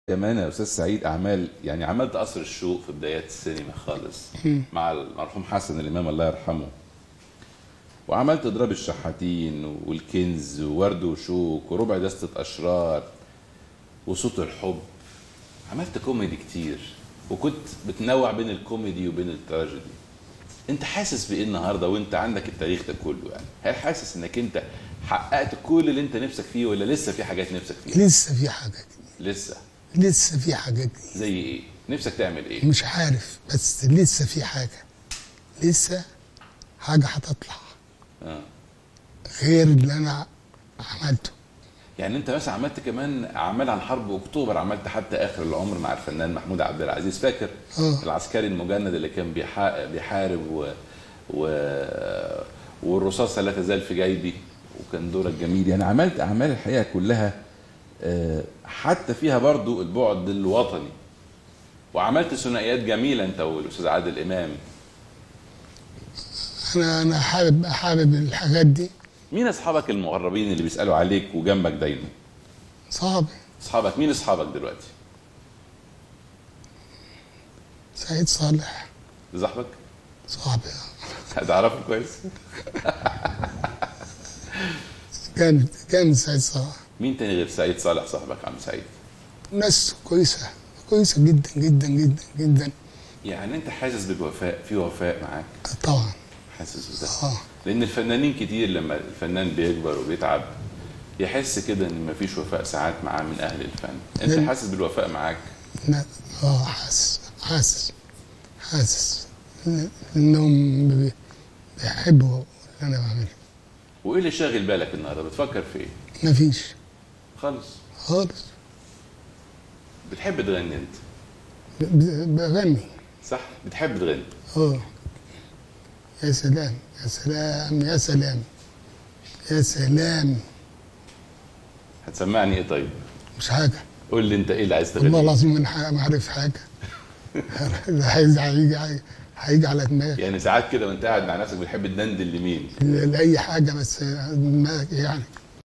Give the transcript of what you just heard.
كمان يا استاذ سعيد اعمال يعني عملت قصر الشوق في بدايات السينما خالص مع المرحوم حسن الامام الله يرحمه وعملت اضراب الشحاتين والكنز وورد وشوك وربع دستة اشرار وصوت الحب عملت كوميدي كتير وكنت بتنوع بين الكوميدي وبين التراجيدي انت حاسس بايه النهارده وانت عندك التاريخ ده كله يعني هل حاسس انك انت حققت كل اللي انت نفسك فيه ولا لسه في حاجات نفسك فيها لسه في حاجات لسه لسه في حاجات كتير. زي ايه نفسك تعمل ايه مش عارف بس لسه في حاجه لسه حاجه هتطلع آه. غير اللي انا عملته يعني انت مثلا عملت كمان اعمال عن حرب اكتوبر عملت حتى اخر العمر مع الفنان محمود عبد العزيز فاكر آه. العسكري المجند اللي كان بيحا- بيحارب و... و... والرصاص لا تزال في جيبي وكان دورك جميل يعني عملت اعمال الحقيقه كلها آه، حتى فيها برضو البعد الوطني وعملت ثنائيات جميله انت والاستاذ عادل امام انا انا حابب حابب الحاجات دي مين اصحابك المقربين اللي بيسالوا عليك وجنبك دايما صعب اصحابك مين اصحابك دلوقتي سعيد صالح ده صاحبك صعب هتعرفه كويس كان كان سعيد صالح مين تاني غير سعيد صالح صاحبك عم سعيد ناس كويسه كويسه جدا جدا جدا جدا يعني انت حاسس بالوفاء في وفاء معاك طبعا حاسس بده اه لان الفنانين كتير لما الفنان بيكبر وبيتعب يحس كده ان مفيش وفاء ساعات معاه من اهل الفن انت لأن- حاسس بالوفاء معاك لا اه حاسس حاسس حاسس انهم بي- بيحبوا اللي انا بعمله وايه اللي شاغل بالك النهارده بتفكر في ايه مفيش خالص خالص بتحب تغني انت ب- بغني صح بتحب تغني اه يا سلام يا سلام يا سلام يا سلام هتسمعني ايه طيب مش حاجه قول لي انت ايه اللي عايز والله تغني العظيم انا ح- ما عارف حاجه هيجي هيجي هيجي على دماغي يعني ساعات كده وانت قاعد مع نفسك بتحب تدندن لمين لاي حاجه بس دماغي يعني